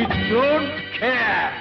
We don't care.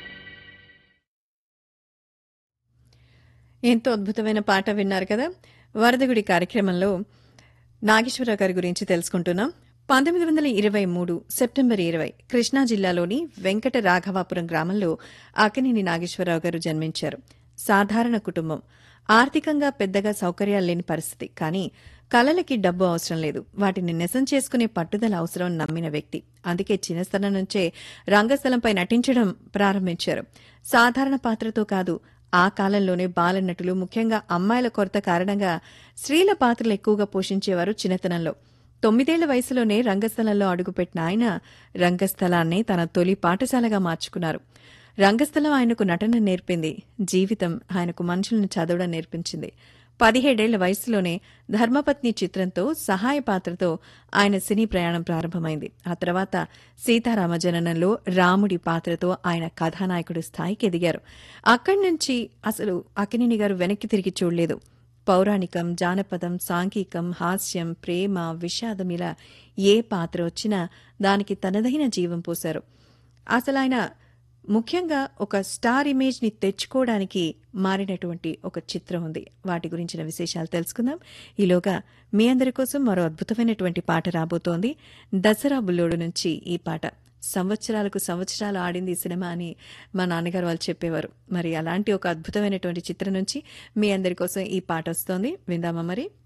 ఎంతో అద్భుతమైన పాట విన్నారు కదా వరదగుడి కార్యక్రమంలో నాగేశ్వరరావు గారి గురించి తెలుసుకుంటున్నాం పంతొమ్మిది వందల ఇరవై మూడు సెప్టెంబర్ ఇరవై కృష్ణా జిల్లాలోని వెంకట రాఘవాపురం గ్రామంలో అకినేని నాగేశ్వరరావు గారు జన్మించారు సాధారణ కుటుంబం ఆర్థికంగా పెద్దగా సౌకర్యాలు లేని పరిస్థితి కానీ కళలకి డబ్బు అవసరం లేదు వాటిని నిజం చేసుకునే పట్టుదల అవసరం నమ్మిన వ్యక్తి అందుకే చిన్నస్తనం నుంచే రంగస్థలంపై నటించడం ప్రారంభించారు సాధారణ పాత్రతో కాదు ఆ కాలంలోనే బాల నటులు ముఖ్యంగా అమ్మాయిల కొరత కారణంగా స్త్రీల పాత్రలు ఎక్కువగా పోషించేవారు చిన్నతనంలో తొమ్మిదేళ్ల వయసులోనే రంగస్థలంలో అడుగుపెట్టిన ఆయన రంగస్థలాన్ని తన తొలి పాఠశాలగా మార్చుకున్నారు రంగస్థలం ఆయనకు నటన నేర్పింది జీవితం ఆయనకు మనుషులను చదవడం నేర్పించింది పదిహేడేళ్ల వయసులోనే ధర్మపత్ని చిత్రంతో సహాయ పాత్రతో ఆయన సినీ ప్రయాణం ప్రారంభమైంది ఆ తర్వాత సీతారామ జననంలో రాముడి పాత్రతో ఆయన కథానాయకుడి స్థాయికి ఎదిగారు అక్కడి నుంచి అసలు అకినేని గారు వెనక్కి తిరిగి చూడలేదు పౌరాణికం జానపదం సాంఘికం హాస్యం ప్రేమ విషాదం ఇలా ఏ పాత్ర వచ్చినా దానికి తనదైన జీవం పోశారు అసలు ఆయన ముఖ్యంగా ఒక స్టార్ ఇమేజ్ ని తెచ్చుకోవడానికి మారినటువంటి ఒక చిత్రం ఉంది వాటి గురించిన విశేషాలు తెలుసుకుందాం ఈలోగా మీ అందరి కోసం మరో అద్భుతమైనటువంటి పాట రాబోతోంది దసరా బుల్లోడు నుంచి ఈ పాట సంవత్సరాలకు సంవత్సరాలు ఆడింది ఈ సినిమా అని మా నాన్నగారు వాళ్ళు చెప్పేవారు మరి అలాంటి ఒక అద్భుతమైనటువంటి చిత్రం నుంచి మీ అందరి కోసం ఈ పాట వస్తోంది విందామా మరి